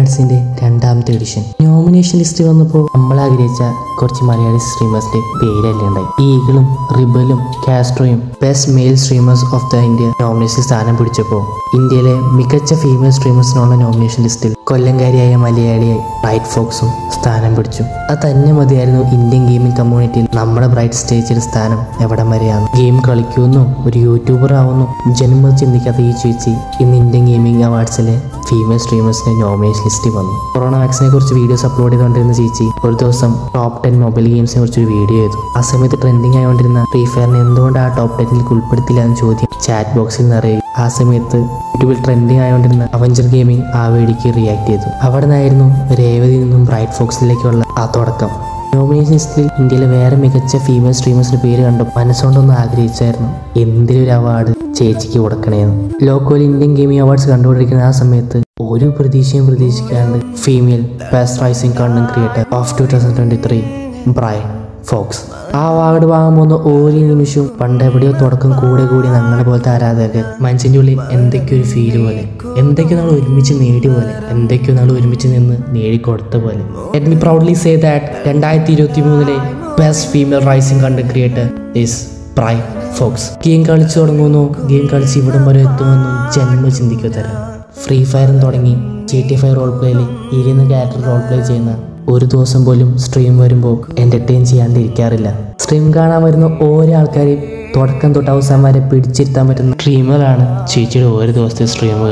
അവാർഡ്സിന്റെ രണ്ടാമത്തെ edition nomination list വന്നപ്പോൾ നമ്മൾ ആഗ്രഹിച്ച കുറച്ച് മലയാളി സ്ട്രീമേഴ്സിന്റെ പേരല്ലേ ഉണ്ടായി ഈഗിളും റിബലും കാസ്ട്രോയും best male streamers of the India nomination സ്ഥാനം പിടിച്ചപ്പോൾ ഇന്ത്യയിലെ മികച്ച ഫീമെയിൽ സ്ട്രീമേഴ്സിനുള്ള നോമിനേഷൻ ലിസ്റ്റിൽ കൊല്ലംകാരിയായ മലയാളിയായി ബ്രൈറ്റ് ഫോക്സും സ്ഥാനം പിടിച്ചു അത് തന്നെ മതിയായിരുന്നു ഇന്ത്യൻ ഗെയിമിംഗ് കമ്മ്യൂണിറ്റിയിൽ നമ്മുടെ ബ്രൈറ്റ് സ്റ്റേജിൽ സ്ഥാനം എവിടം വരെയാണ് ഗെയിം കളിക്കുന്നു ഒരു യൂട്യൂബർ ആവുന്നു ജന്മം ചിന്തിക്കാത്ത ഈ ചേച്ചി ഇന്ന് ഇന്ത്യൻ ഗെയിമിംഗ് അവാർഡ്സിലെ ഫീമെയിൽ സ്ട്രീമേഴ്സിന്റെ നോമിനേഷൻ ലിസ്റ്റിൽ വന്നു കൊറോണ വാക്സിനെ കുറിച്ച് വീഡിയോസ് അപ്ലോഡ് ചെയ്തുകൊണ്ടിരുന്ന ചേച്ചി ഒരു ദിവസം ടോപ്പ് ടെൻ മൊബൈൽ ഗെയിംസിനെ കുറിച്ച് ഒരു വീഡിയോ ചെയ്തു ആ സമയത്ത് ട്രെൻഡിങ് ആയതുകൊണ്ടിരുന്ന ഫ്രീ ഫയറിനെ എന്തുകൊണ്ട് ആ ടോപ്പ് ടെന്നിൽ ഉൾപ്പെടുത്തില്ല എന്ന് ചോദ്യം ചാറ്റ് ബോക്സിൽ നിറയുകയും ആ സമയത്ത് യൂട്യൂബിൽ ട്രെൻഡിങ് ആയതുകൊണ്ടിരുന്ന അവഞ്ചർ ഗെയിമിംഗ് ആ വേടിക്ക് റിയാക്ട് ചെയ്തു അവിടെ നിന്നായിരുന്നു രേവതിയിൽ നിന്നും ബ്രൈറ്റ് ഫോക്സിലേക്കുള്ള ആ തുടക്കം നോമിനേഷൻ ലിസ്റ്റിൽ ഇന്ത്യയിലെ വേറെ മികച്ച ഫീമെയിൽ സ്ട്രീമേഴ്സിന്റെ പേര് കണ്ടു മനസ്സുകൊണ്ടൊന്ന് ആഗ്രഹിച്ചായിരുന്നു എന്തിനൊരു ഒരു അവാർഡ് ചേച്ചിക്ക് കൊടുക്കണേന്ന് ലോക്കോയിൽ ഇന്ത്യൻ ഗെയിമിംഗ് അവാർഡ്സ് കണ്ടുകൊണ്ടിരിക്കുന്ന ആ സമയത്ത് ഒരു പ്രതീക്ഷയും പ്രതീക്ഷിക്കാണ്ട് female best rising content creator of two thousand twenty three ബ്രൈൻ ഫോക്സ് ആ അവാർഡ് വാങ്ങാൻ പോകുന്ന ഓരോ നിമിഷവും പണ്ട് എവിടെയോ തുടക്കം കൂടെ കൂടി ഞങ്ങളെ പോലത്തെ ആരാധകർ മനസ്സിൻ്റെ ഉള്ളിൽ എന്തൊക്കെയോ ഒരു ഫീല് പോലെ എന്തൊക്കെയോ നമ്മൾ ഒരുമിച്ച് നേടിയ പോലെ എന്തൊക്കെയോ നമ്മൾ ഒരുമിച്ച് നിന്ന് നേടിക്കൊടുത്ത പോലെ let me proudly say that രണ്ടായിരത്തി ഇരുപത്തി മൂന്നിലെ best female rising content creator is പ്രൈ ഫോക്സ് ഗെയിം കളിച്ചു തുടങ്ങുന്നു ഗെയിം കളിച്ച് ഇവിടം വരെ എത്തുമെന്നും ജന്മ ചിന്തിക്കുക തരാം ഫ്രീ ഫയറും തുടങ്ങി ജി ടി ഫൈവ് റോൾ പ്ലേയിൽ ഇരുന്ന് ക്യാരക്ടർ റോൾ പ്ലേ ചെയ്യുന്ന ഒരു ദിവസം പോലും സ്ട്രീം വരുമ്പോൾ എൻ്റർടൈൻ ചെയ്യാണ്ടിരിക്കാറില്ല സ്ട്രീം കാണാൻ വരുന്ന ഓരോ ആൾക്കാരെയും തുടക്കം തൊട്ട് അവസാനം വരെ പിടിച്ചിരുത്താൻ പറ്റുന്ന സ്ട്രീമുകളാണ് ചേച്ചിയുടെ ഓരോ ദിവസത്തെ സ്ട്രീമുകൾ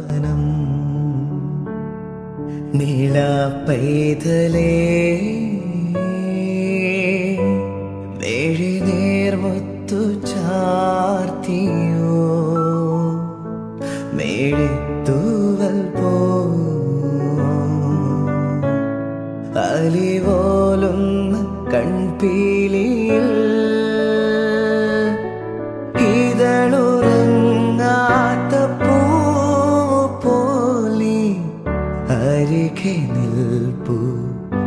നീള പൈതലേ വേഴി നേർമുത്തു ചാർത്തിയോ മേഴിത്തൂവൽ പോ അലിവോലുന്ന കൺപീലിയിൽ ഇതളുറങ്ങാത്ത പൂ പോലെ അരികെ നിൽപ്പൂ